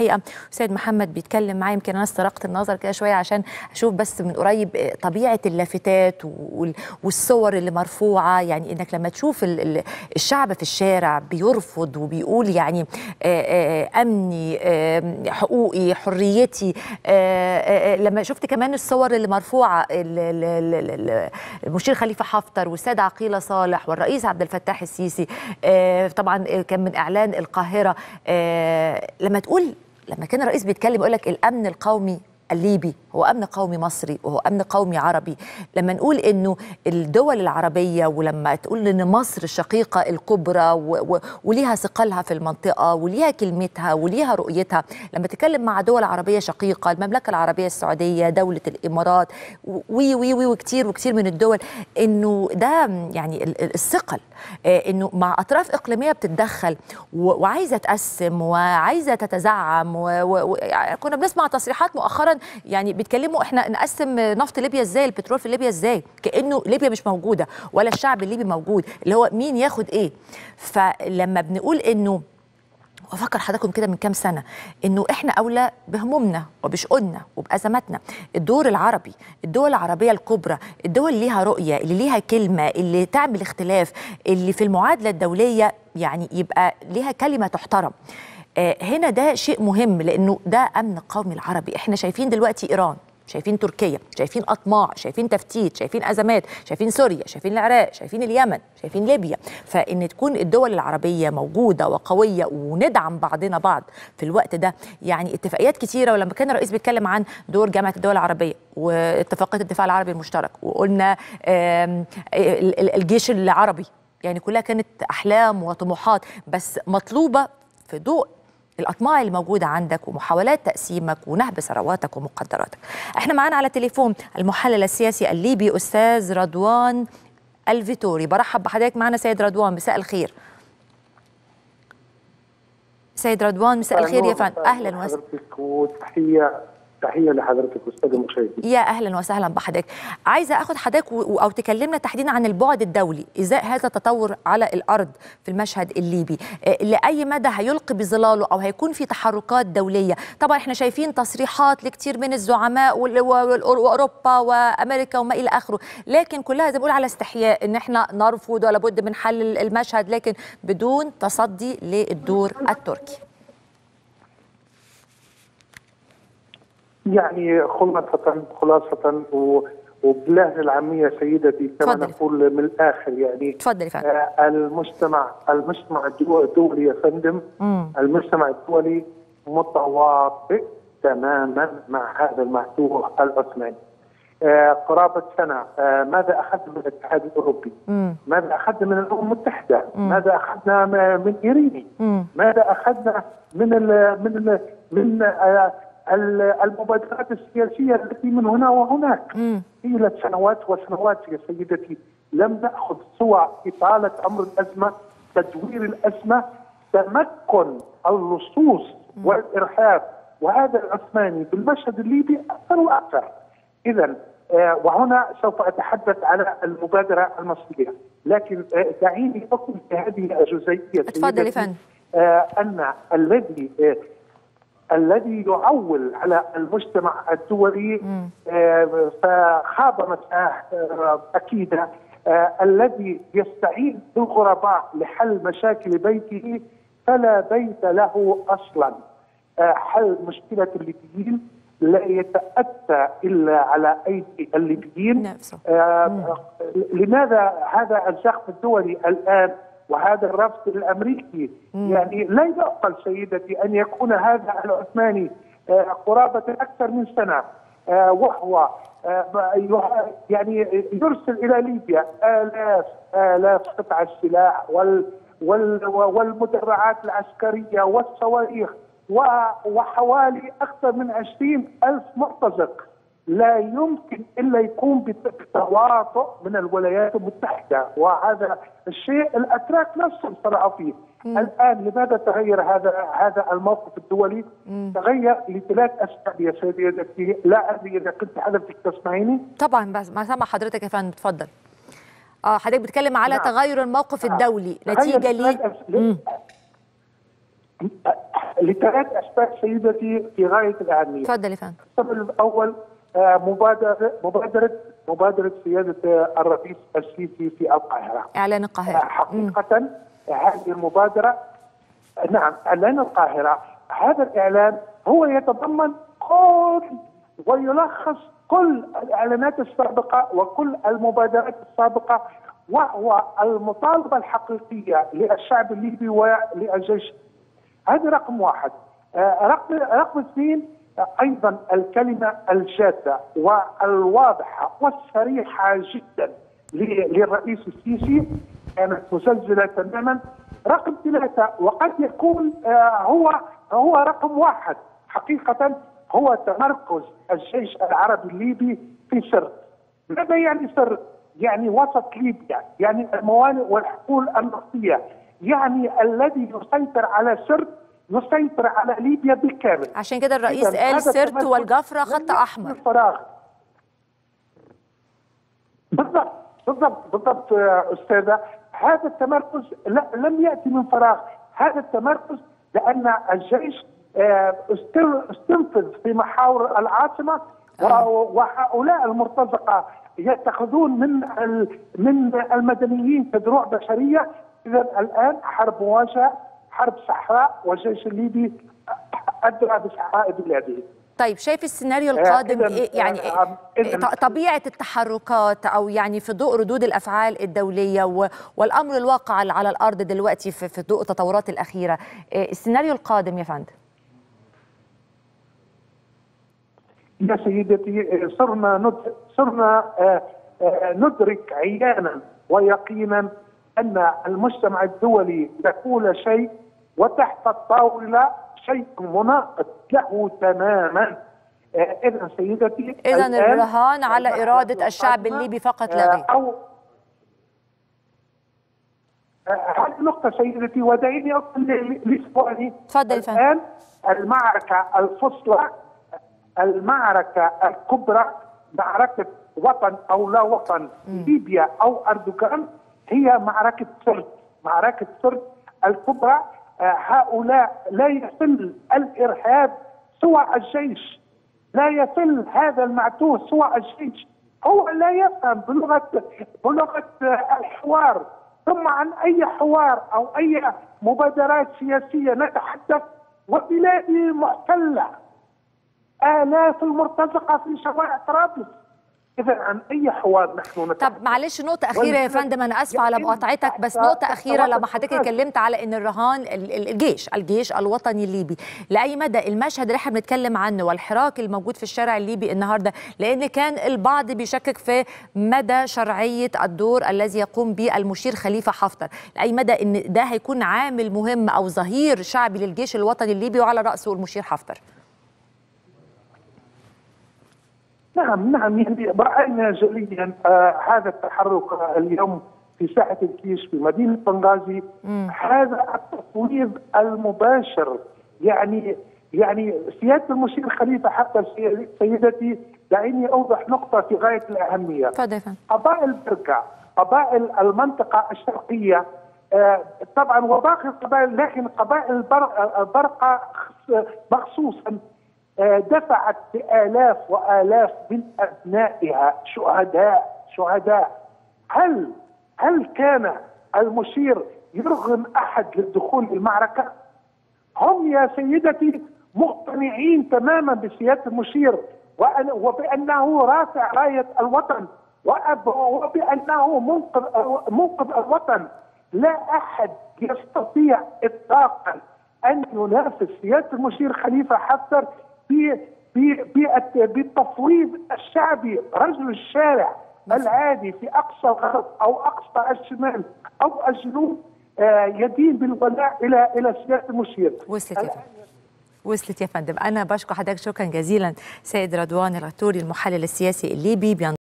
الحقيقه استاذ محمد بيتكلم معايا يمكن انا استرقت النظر كده شويه عشان اشوف بس من قريب طبيعه اللافتات والصور اللي مرفوعه يعني انك لما تشوف الشعب في الشارع بيرفض وبيقول يعني امني حقوقي حريتي لما شفت كمان الصور اللي مرفوعه المشير خليفه حفتر والسيد عقيله صالح والرئيس عبد الفتاح السيسي طبعا كان من اعلان القاهره لما تقول لما كان الرئيس بيتكلم يقول لك الامن القومي الليبي هو امن قومي مصري وهو امن قومي عربي لما نقول انه الدول العربيه ولما تقول ان مصر الشقيقه الكبرى و و وليها ثقلها في المنطقه وليها كلمتها وليها رؤيتها لما تتكلم مع دول عربيه شقيقه المملكه العربيه السعوديه دوله الامارات وي وي وي وكتير وكتير من الدول انه ده يعني الثقل انه مع اطراف اقليميه بتتدخل وعايزه تقسم وعايزه تتزعم وكنا بنسمع تصريحات مؤخرا يعني بيتكلموا احنا نقسم نفط ليبيا ازاي البترول في ليبيا ازاي كانه ليبيا مش موجوده ولا الشعب الليبي موجود اللي هو مين ياخد ايه فلما بنقول انه وافكر حضراتكم كده من كام سنه انه احنا اولى بهمومنا وبشؤوننا وبازماتنا الدور العربي الدول العربيه الكبرى الدول اللي ليها رؤيه اللي ليها كلمه اللي تعمل اختلاف اللي في المعادله الدوليه يعني يبقى ليها كلمه تحترم هنا ده شيء مهم لانه ده امن قومي العربي احنا شايفين دلوقتي ايران شايفين تركيا شايفين اطماع شايفين تفتيت شايفين ازمات شايفين سوريا شايفين العراق شايفين اليمن شايفين ليبيا فان تكون الدول العربيه موجوده وقويه وندعم بعضنا بعض في الوقت ده يعني اتفاقيات كتيره ولما كان الرئيس بيتكلم عن دور جامعه الدول العربيه واتفاقيه الدفاع العربي المشترك وقلنا الجيش العربي يعني كلها كانت احلام وطموحات بس مطلوبه في ضوء الاطماع اللي موجوده عندك ومحاولات تقسيمك ونهب ثرواتك ومقدراتك. احنا معانا على تليفون المحلل السياسي الليبي استاذ رضوان الفيتوري برحب بحضرتك معنا سيد رضوان مساء الخير. سيد رضوان مساء الخير يا فندم اهلا وسهلا حضرتك وتحيه تحيه لحضرتك استاذ المشاهدين يا اهلا وسهلا بحضرتك عايزه اخد حضرتك و... او تكلمنا تحديدا عن البعد الدولي ازاي هذا التطور على الارض في المشهد الليبي لاي مدى هيلقي بظلاله او هيكون في تحركات دوليه طبعا احنا شايفين تصريحات لكثير من الزعماء واوروبا وامريكا وما الى اخره لكن كلها زي ما بقول على استحياء ان احنا نرفض ولا بد من حل المشهد لكن بدون تصدي للدور التركي يعني خلاصة خلاصة وباللهجة العامية سيدتي كما تفضل. نقول من الآخر يعني تفضل يا فندم آه المجتمع المجتمع الدولي يا فندم مم. المجتمع الدولي متواطئ تماما مع هذا المعتوه العثماني آه قرابة سنة آه ماذا أخذنا من الاتحاد الأوروبي مم. ماذا أخذنا من الأمم المتحدة مم. ماذا أخذنا م- من إيريني مم. ماذا أخذنا من ال من ال من آه ال- المبادرات السياسية التي من هنا وهناك مم. طيلة سنوات وسنوات يا سيدتي لم نأخذ سوى إطالة أمر الأزمة تدوير الأزمة تمكن اللصوص والإرهاب وهذا العثماني بالمشهد الليبي أكثر وأكثر إذا آه، وهنا سوف أتحدث على المبادرة المصرية لكن آه، دعيني أقول في هذه الجزئية اتفضل يا سيدتي، فندم. آه، أن الذي آه، الذي يعول على المجتمع الدولي مم. آه، فخاب مساه آه، اكيده آه، الذي يستعين بالغرباء لحل مشاكل بيته فلا بيت له اصلا آه، حل مشكله الليبيين لا يتاتى الا على ايدي الليبيين نفسه. آه، لماذا هذا الزخم الدولي الان وهذا الرفض الامريكي يعني لا يعقل سيدتي ان يكون هذا العثماني آه، قرابه اكثر من سنه آه، وهو آه، ب- يه- يعني يرسل الى ليبيا الاف الاف قطع السلاح وال وال والمدرعات العسكريه والصواريخ و- وحوالي اكثر من عشرين الف مرتزق لا يمكن الا يكون بت- بتواطؤ من الولايات المتحده وهذا الشيء الاتراك نفسهم صرعوا فيه الان لماذا تغير هذا هذا الموقف الدولي؟ تغير لثلاث اسباب يا سيدتي لا ادري اذا كنت حضرتك تسمعيني طبعا بس ما سامع حضرتك يا فندم اتفضل اه حضرتك بتتكلم على نعم. تغير الموقف نعم. الدولي تغير نتيجه ثلاث ليه أس- مم. لثلاث اسباب سيدتي في غايه الاهميه. اتفضل يا فندم السبب الاول آه، مبادره مبادره مبادره سياده آه، الرئيس السيسي في القاهره. اعلان آه، القاهره مم. حقيقه هذه المبادره نعم اعلان القاهره هذا الاعلان هو يتضمن كل ويلخص كل الاعلانات السابقه وكل المبادرات السابقه وهو المطالبه الحقيقيه للشعب الليبي وللجيش هذا رقم واحد آه، رقم رقم اثنين آه، ايضا الكلمه الجاده والواضحه والصريحه جدا ل- للرئيس السيسي كانت مسجله تماما رقم ثلاثه وقد يكون آه، هو هو رقم واحد حقيقه هو تمركز الجيش العربي الليبي في سرت ماذا يعني سرت؟ يعني وسط ليبيا يعني الموانئ والحقول النفطيه يعني الذي يسيطر على سرت يسيطر على ليبيا بالكامل عشان كده الرئيس إذن قال هذا سرت التمركز والجفره لم خط يأتي احمر من فراغ بالضبط بالضبط بالضبط يا استاذه هذا التمركز لا لم ياتي من فراغ هذا التمركز لان الجيش آه، استن- استنفذ في محاور العاصمه و- وهؤلاء المرتزقه يتخذون من ال- من المدنيين كدروع بشريه اذا الان حرب مواجهه حرب صحراء والجيش الليبي ادرى بصحراء بلاده طيب شايف السيناريو القادم إذن، إيه يعني آه، إيه إذن- ط- طبيعه التحركات او يعني في ضوء ردود الافعال الدوليه و- والامر الواقع على على الارض دلوقتي في في ضوء التطورات الاخيره إيه السيناريو القادم يا فندم يا سيدتي صرنا ند... صرنا آه، آه، ندرك عيانا ويقينا ان المجتمع الدولي يقول شيء وتحت الطاوله شيء مناقض له تماما آه، اذا سيدتي اذا الآن الرهان على المرحلة اراده الشعب القادمة، الليبي فقط آه، لا غير او آه، هذه نقطة سيدتي ودعيني أقول ل- لإخواني تفضل يا فندم. الآن المعركة الفصلى المعركة الكبرى معركة وطن أو لا وطن ليبيا أو أردوغان هي معركة سرد معركة سرد الكبرى آه، هؤلاء لا يفل الإرهاب سوى الجيش لا يفل هذا المعتوه سوى الجيش هو لا يفهم بلغة بلغة آه، الحوار ثم عن أي حوار أو أي مبادرات سياسية نتحدث وبلادي محتلة آلاف المرتزقة في شوارع طرابلس إذا عن أي حوار نحن نتحدث طب معلش نقطة أخيرة يا والناس فندم أنا آسفة على يتم مقاطعتك بس تحت- نقطة تحت أخيرة لما وطن حضرتك السودان. اتكلمت على إن الرهان ال- ال- الجيش الجيش الوطني الليبي لأي مدى المشهد اللي احنا بنتكلم عنه والحراك الموجود في الشارع الليبي النهاردة لأن كان البعض بيشكك في مدى شرعية الدور الذي يقوم به المشير خليفة حفتر لأي مدى إن ده هيكون عامل مهم أو ظهير شعبي للجيش الوطني الليبي وعلى رأسه المشير حفتر نعم نعم يعني رأينا جليا آه هذا التحرك آه، اليوم في ساحة الجيش في مدينة بنغازي هذا التفويض المباشر يعني يعني سيادة المشير خليفة حتى سي- سيدتي دعيني أوضح نقطة في غاية الأهمية اتفضل يا فندم قبائل بركة قبائل المنطقة الشرقية آه، طبعا وباقي القبائل لكن قبائل البر- البرقة خص- مخصوصا آه، دفعت بآلاف وآلاف من أبنائها شهداء شهداء هل هل كان المشير يرغم أحد للدخول المعركة؟ هم يا سيدتي مقتنعين تماما بسياده المشير وأن- وبانه رافع رايه الوطن وأب- وبانه منقذ منقذ الوطن لا احد يستطيع اطلاقا ان ينافس سياده المشير خليفه حفتر ب- ب- بالت- بالتفويض الشعبي رجل الشارع العادي في اقصى الغرب او اقصى الشمال او الجنوب آه، يدين بالولاء الى الى سياده المشير وصلت يا فندم وصلت يا فندم انا بشكر حضرتك شكرا جزيلا سيد رضوان العطوري المحلل السياسي الليبي بينضم